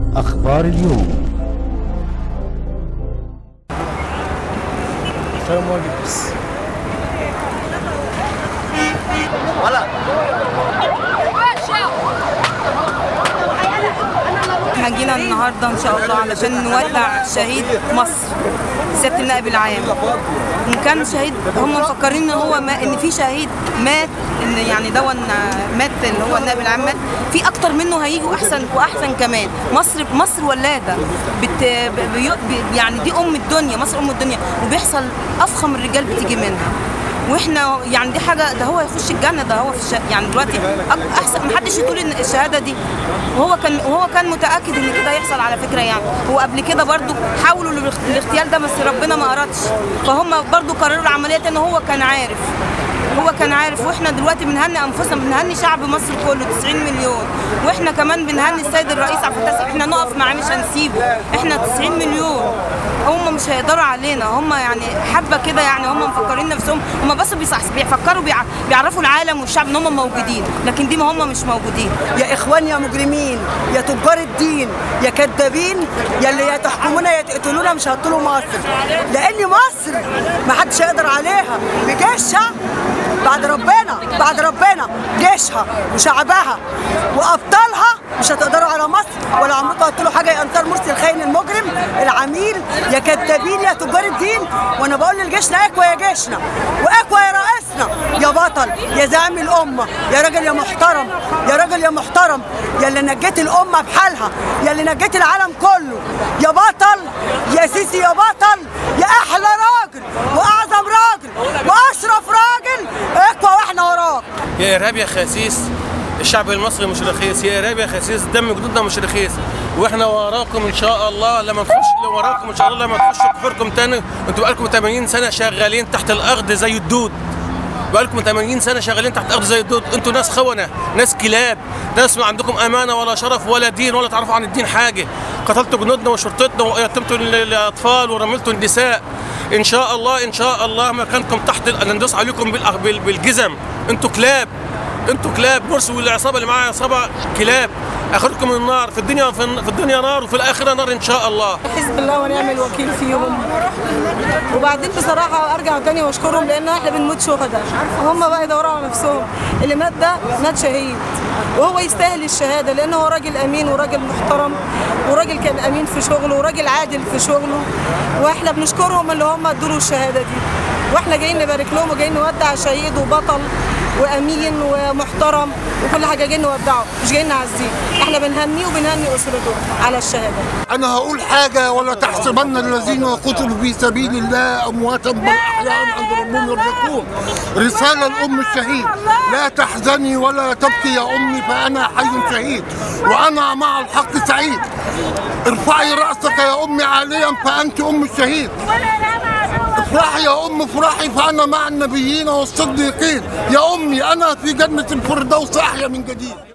أخبار اليوم فاهم واجب بس احنا جينا النهارده ان شاء الله علشان نودع شهيد مصر سياده النائب العام ان كان شهيد هم مفكرين ان هو ما ان في شهيد مات ان يعني دون مات اللي هو النائب العام مات في اكتر منه هيجوا احسن واحسن كمان مصر مصر ولاده بت بي بي- يعني دي ام الدنيا مصر ام الدنيا وبيحصل افخم الرجال بتيجي منها واحنا يعني دي حاجه ده هو يخش الجنه ده هو في الش... يعني دلوقتي أك- احسن محدش يقول ان الشهاده دي وهو كان وهو كان متاكد ان كده يحصل على فكره يعني هو قبل كده برضو حاولوا للاخ- الاغتيال ده بس ربنا ما ارادش فهم برضو قرروا العمليه ان هو كان عارف هو كان عارف واحنا دلوقتي بنهني انفسنا بنهني شعب مصر كله 90 مليون واحنا كمان بنهني السيد الرئيس عبد الفتاح احنا نقف معاه مش هنسيبه احنا 90 مليون هم مش هيقدروا علينا هم يعني حبه كده يعني هم مفكرين نفسهم هم بس بيصح- بيفكروا بيع- بيعرفوا العالم والشعب ان هم موجودين لكن دي ما هم مش موجودين يا اخوان يا مجرمين يا تجار الدين يا كذابين يا اللي يا تحكمونا يا تقتلونا مش هتطولوا مصر لان مصر ما حدش هيقدر عليها بجيشها بعد ربنا بعد ربنا جيشها وشعبها وابطالها مش هتقدروا على مصر ولا عمركم هتقولوا حاجه يا انصار مرسي الخاين المجرم العميل يا كذابين يا تجار الدين وانا بقول للجيشنا اكوا يا جيشنا واكوا يا رئيسنا يا بطل يا زعيم الامه يا راجل يا محترم يا راجل يا محترم يا اللي نجيت الامه بحالها يا اللي نجيت العالم كله يا بطل يا سيسي يا بطل يا احلى راجل واعظم راجل واشرف راجل اكوا واحنا وراك يا ارهاب يا خسيس الشعب المصري مش رخيص يا ارهاب يا خسيس دم جدودنا مش رخيص واحنا وراكم ان شاء الله لما نخش لو وراكم ان شاء الله لما تخشوا كحوركم تاني انتوا بقالكم 80 سنه شغالين تحت الارض زي الدود بقالكم 80 سنه شغالين تحت الارض زي الدود انتوا ناس خونه ناس كلاب ناس ما عندكم امانه ولا شرف ولا دين ولا تعرفوا عن الدين حاجه قتلتوا جنودنا وشرطتنا ويتمتوا الاطفال ورملتوا النساء ان شاء الله ان شاء الله مكانكم تحت ال- ندوس عليكم بالأ- بال- بالجزم انتوا كلاب انتوا كلاب مرسي والعصابه اللي معايا عصابه كلاب اخركم النار في الدنيا في في الدنيا نار وفي الاخره نار ان شاء الله حزب الله ونعم الوكيل فيهم وبعدين بصراحه ارجع تاني واشكرهم لان احنا بنموت شهداء هم بقى يدوروا على نفسهم اللي مات ده مات شهيد وهو يستاهل الشهاده لان هو راجل امين وراجل محترم وراجل كان امين في شغله وراجل عادل في شغله واحنا بنشكرهم اللي هم ادوا له الشهاده دي واحنا جايين نبارك لهم وجايين نودع شهيد وبطل وامين ومحترم وكل حاجه جايين نودعه مش جايين نعزيه احنا بنهنيه وبنهني اسرته على الشهاده أنا هقول حاجة ولا تحسبن الذين قتلوا في سبيل الله أمواتا بل أحياء عند ربهم يرزقون رسالة الأم الشهيد لا تحزني ولا تبكي يا أمي فأنا حي شهيد وأنا مع الحق سعيد ارفعي رأسك يا أمي عاليا فأنت أم الشهيد افرحي يا أم افرحي فأنا مع النبيين والصديقين يا أمي أنا في جنة الفردوس أحيا من جديد